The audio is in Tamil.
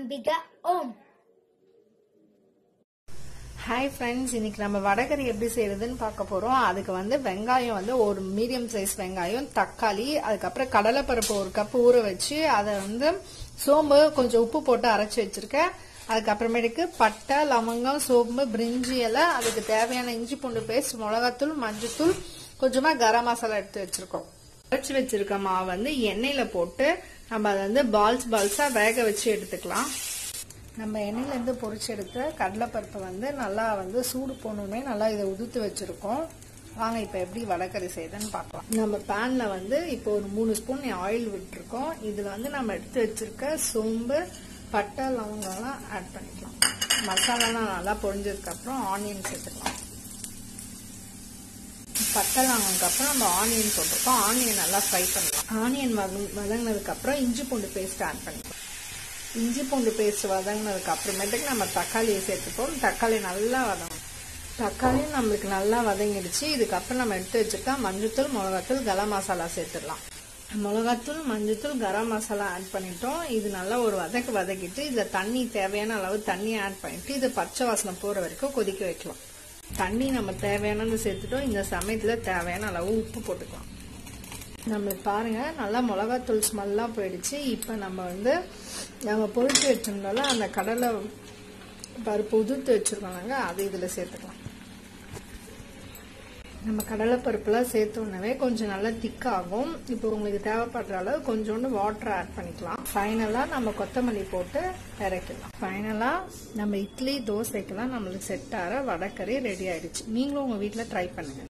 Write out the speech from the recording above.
அம்பிகா ஓம் ஹாய் ஃப்ரெண்ட்ஸ் இன்னைக்கு நம்ம வடகறி எப்படி செய்யறதுன்னு பார்க்க போறோம் அதுக்கு வந்து வெங்காயம் வந்து ஒரு மீடியம் சைஸ் வெங்காயம் தக்காளி அதுக்கப்புறம் கடலைப்பருப்பு ஒரு கப் ஊற வச்சு அதை வந்து சோம்பு கொஞ்சம் உப்பு போட்டு அரைச்சி வச்சிருக்கேன் அதுக்கப்புறமேட்டுக்கு பட்டை லவங்கம் சோம்பு பிரிஞ்சி இலை அதுக்கு தேவையான இஞ்சி பூண்டு பேஸ்ட் மிளகாத்தூள் மஞ்சத்தூள் கொஞ்சமா கரம் மசாலா எடுத்து வச்சிருக்கோம் அரைச்சி வச்சிருக்க மாவு வந்து எண்ணெயில போட்டு நம்ம அதை வந்து பால்ஸ் பால்ஸா வேக வச்சு எடுத்துக்கலாம் நம்ம எண்ணெயிலேருந்து பொரிச்சு எடுத்த கடலைப்பருப்பை வந்து நல்லா வந்து சூடு போனோடனே நல்லா இதை உதுத்து வச்சுருக்கோம் வாங்க இப்போ எப்படி வடகறி செய்யுதுன்னு பார்க்கலாம் நம்ம பேனில் வந்து இப்போ ஒரு மூணு ஸ்பூன் ஆயில் விட்டுருக்கோம் இதில் வந்து நம்ம எடுத்து வச்சிருக்க சோம்பு பட்டை லவங்கம்லாம் ஆட் பண்ணிக்கலாம் மசாலாலாம் நல்லா பொரிஞ்சதுக்கப்புறம் ஆனியன் சேர்த்துக்கலாம் பட்டை லவங்கம்க்கு அப்புறம் நம்ம ஆனியன் போட்டிருக்கோம் ஆனியன் நல்லா ஃப்ரை பண்ணலாம் ஆனியன் வதங்கினதுக்கப்புறம் இஞ்சி பூண்டு பேஸ்ட் ஆட் பண்ணிக்கலாம் இஞ்சி பூண்டு பேஸ்ட் வதங்கினதுக்கு அப்புறமேட்டுக்கு நம்ம தக்காளியை சேர்த்துப்போம் தக்காளி நல்லா வதங்கும் தக்காளி நம்மளுக்கு நல்லா வதங்கிடுச்சு இதுக்கப்புறம் நம்ம எடுத்து வச்சுருக்கா மஞ்சத்தூள் மிளகாத்தூள் கரம் மசாலா சேர்த்துடலாம் மிளகாத்தூள் மஞ்சத்தூள் கரம் மசாலா ஆட் பண்ணிட்டோம் இது நல்லா ஒரு வதக்கு வதக்கிட்டு இதில் தண்ணி தேவையான அளவு தண்ணி ஆட் பண்ணிட்டு இது பச்சை வாசனை போகிற வரைக்கும் கொதிக்க வைக்கலாம் தண்ணி நம்ம தேவையானது சேர்த்துட்டோம் இந்த சமயத்தில் தேவையான அளவு உப்பு போட்டுக்கலாம் நம்மளுக்கு பாருங்க நல்லா மிளகாத்தூள் ஸ்மெல்லாம் போயிடுச்சு இப்போ நம்ம வந்து நம்ம பொறிச்சு வச்சிருந்தோம்ல அந்த கடலை பருப்பு உதிர்த்து வச்சிருக்கோம்லங்க அது இதில் சேர்த்துக்கலாம் நம்ம கடலை பருப்புலாம் சேர்த்தோன்னவே கொஞ்சம் நல்லா திக்காகும் இப்போ உங்களுக்கு தேவைப்படுற அளவு கொஞ்சோண்டு வாட்டர் ஆட் பண்ணிக்கலாம் ஃபைனலாக நம்ம கொத்தமல்லி போட்டு இறக்கலாம் ஃபைனலாக நம்ம இட்லி தோசைக்கெல்லாம் நம்மளுக்கு செட் ஆகிற வடக்கறி ரெடி ஆயிடுச்சு நீங்களும் உங்கள் வீட்டில் ட்ரை பண்ணுங்க